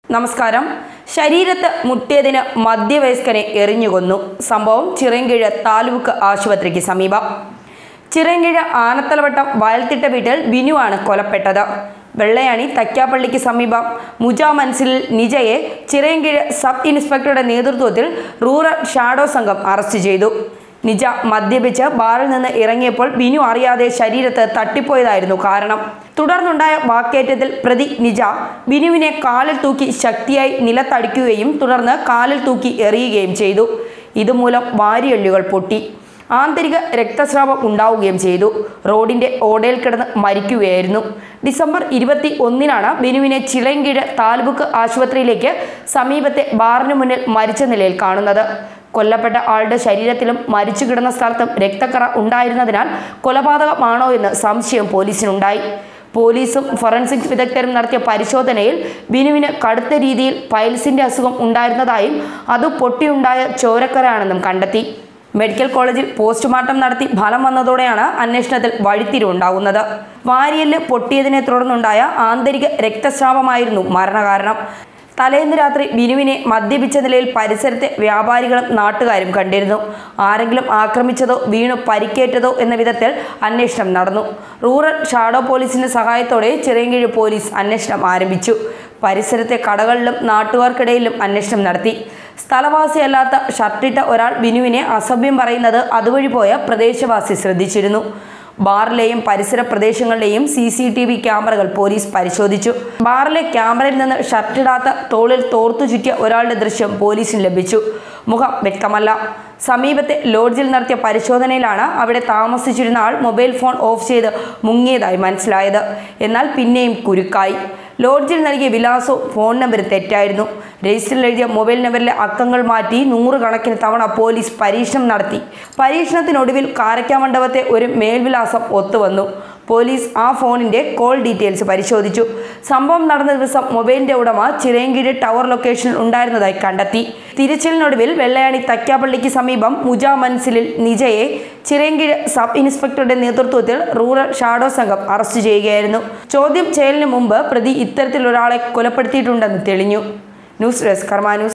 നമസ്കാരം ശരീരത്ത് മുട്ടിയതിന് മധ്യവയസ്കനെ എറിഞ്ഞുകൊന്നു സംഭവം ചിറയൻകീഴ് താലൂക്ക് ആശുപത്രിക്ക് സമീപം ചിറയൻകീഴ് ആനത്തലവട്ടം വയൽത്തിട്ട വീട്ടിൽ ബിനുവാണ് കൊലപ്പെട്ടത് വെള്ളയാണി തക്കാപ്പള്ളിക്ക് സമീപം മുജാ മൻസിൽ നിജയെ ചിറയൻകീഴ് സബ് ഇൻസ്പെക്ടറുടെ നേതൃത്വത്തിൽ റൂറൽ ഷാഡോ സംഘം അറസ്റ്റ് ചെയ്തു നിജ മദ്യപിച്ച് ബാറിൽ നിന്ന് ഇറങ്ങിയപ്പോൾ ബിനു അറിയാതെ ശരീരത്ത് തട്ടിപ്പോയതായിരുന്നു കാരണം തുടർന്നുണ്ടായ വാക്കേറ്റത്തിൽ പ്രതി നിജ ബിനുവിനെ കാലിൽ തൂക്കി ശക്തിയായി നിലത്തടിക്കുകയും തുടർന്ന് കാലിൽ തൂക്കി എറിയുകയും ചെയ്തു ഇതുമൂലം വാരിയെല്ലുകൾ പൊട്ടി ആന്തരിക രക്തസ്രാവം ഉണ്ടാവുകയും ചെയ്തു റോഡിന്റെ ഓടയിൽ കിടന്ന് മരിക്കുകയായിരുന്നു ഡിസംബർ ഇരുപത്തി ഒന്നിനാണ് ബിനുവിനെ ചിളയൻകീഴ് താലൂക്ക് ആശുപത്രിയിലേക്ക് സമീപത്തെ ബാറിന് മുന്നിൽ മരിച്ച നിലയിൽ കാണുന്നത് കൊല്ലപ്പെട്ട ആളുടെ ശരീരത്തിലും മരിച്ചു കിടന്ന സ്ഥലത്തും രക്തക്കറ ഉണ്ടായിരുന്നതിനാൽ കൊലപാതകമാണോ എന്ന് സംശയം പോലീസിനുണ്ടായി പോലീസും ഫോറൻസിക് വിദഗ്ധരും നടത്തിയ പരിശോധനയിൽ ബിനുവിന് കടുത്ത രീതിയിൽ പൈൽസിന്റെ അസുഖം ഉണ്ടായിരുന്നതായും അത് പൊട്ടിയുണ്ടായ ചോരക്കരയാണെന്നും കണ്ടെത്തി മെഡിക്കൽ കോളേജിൽ പോസ്റ്റ്മോർട്ടം നടത്തി ഫലം വന്നതോടെയാണ് അന്വേഷണത്തിൽ വഴിത്തിരിവുണ്ടാകുന്നത് വാരിയല് പൊട്ടിയതിനെ തുടർന്നുണ്ടായ ആന്തരിക രക്തസ്രാവമായിരുന്നു മരണകാരണം തലേന്ന് രാത്രി ബിനുവിനെ മദ്യപിച്ച നിലയിൽ പരിസരത്തെ വ്യാപാരികളും നാട്ടുകാരും കണ്ടിരുന്നു ആരെങ്കിലും ആക്രമിച്ചതോ വീണു പരിക്കേറ്റതോ എന്ന വിധത്തിൽ അന്വേഷണം നടന്നു റൂറൽ ഷാഡോ പോലീസിന്റെ സഹായത്തോടെ ചിറയൻകീഴ് പോലീസ് അന്വേഷണം ആരംഭിച്ചു പരിസരത്തെ കടകളിലും നാട്ടുകാർക്കിടയിലും അന്വേഷണം നടത്തി സ്ഥലവാസിയല്ലാത്ത ഷർട്ടിട്ട ഒരാൾ ബിനുവിനെ അസഭ്യം പറയുന്നത് അതുവഴി പോയ പ്രദേശവാസി ശ്രദ്ധിച്ചിരുന്നു ബാറിലെയും പരിസര പ്രദേശങ്ങളിലെയും സി സി ടി വി ക്യാമറകൾ പോലീസ് പരിശോധിച്ചു ബാറിലെ ക്യാമറയിൽ നിന്ന് ഷർട്ടിടാത്ത തോളിൽ തോർത്തു ചുറ്റിയ ഒരാളുടെ ദൃശ്യം പോലീസിന് ലഭിച്ചു മുഖം വ്യക്തമല്ല സമീപത്തെ ലോഡ്ജിൽ നടത്തിയ പരിശോധനയിലാണ് അവിടെ താമസിച്ചിരുന്ന ആൾ മൊബൈൽ ഫോൺ ഓഫ് ചെയ്ത് മുങ്ങിയതായി മനസ്സിലായത് എന്നാൽ പിന്നെയും കുരുക്കായി ലോഡ്ജിൽ നൽകിയ വിലാസവും ഫോൺ നമ്പരും തെറ്റായിരുന്നു രജിസ്റ്ററിൽ എഴുതിയ മൊബൈൽ നമ്പറിലെ അക്കങ്ങൾ മാറ്റി നൂറുകണക്കിന് തവണ പോലീസ് പരീക്ഷണം നടത്തി പരീക്ഷണത്തിനൊടുവിൽ കാരക്കാമണ്ഡപത്തെ ഒരു മേൽവിലാസം ഒത്തുവന്നു പോലീസ് ആ ഫോണിന്റെ കോൾ ഡീറ്റെയിൽസ് പരിശോധിച്ചു സംഭവം നടന്ന ദിവസം മൊബൈലിന്റെ ഉടമ ചിറയൻകീഴ് ടവർ ലൊക്കേഷനിൽ ഉണ്ടായിരുന്നതായി കണ്ടെത്തി തിരച്ചിലിനൊടുവിൽ വെള്ളയാണി തക്കാപ്പള്ളിക്ക് സമീപം മുജാ മൻസിലിൽ നിജയെ ചിറയൻകീഴ് സബ് ഇൻസ്പെക്ടറുടെ നേതൃത്വത്തിൽ റൂറൽ ഷാഡോ സംഘം അറസ്റ്റ് ചെയ്യുകയായിരുന്നു ചോദ്യം ചെയ്യലിന് മുമ്പ് പ്രതി ഇത്തരത്തിലൊരാളെ കൊലപ്പെടുത്തിയിട്ടുണ്ടെന്ന് തെളിഞ്ഞു ന്യൂസ് ഡെസ്ക് കർമാ ന്യൂസ്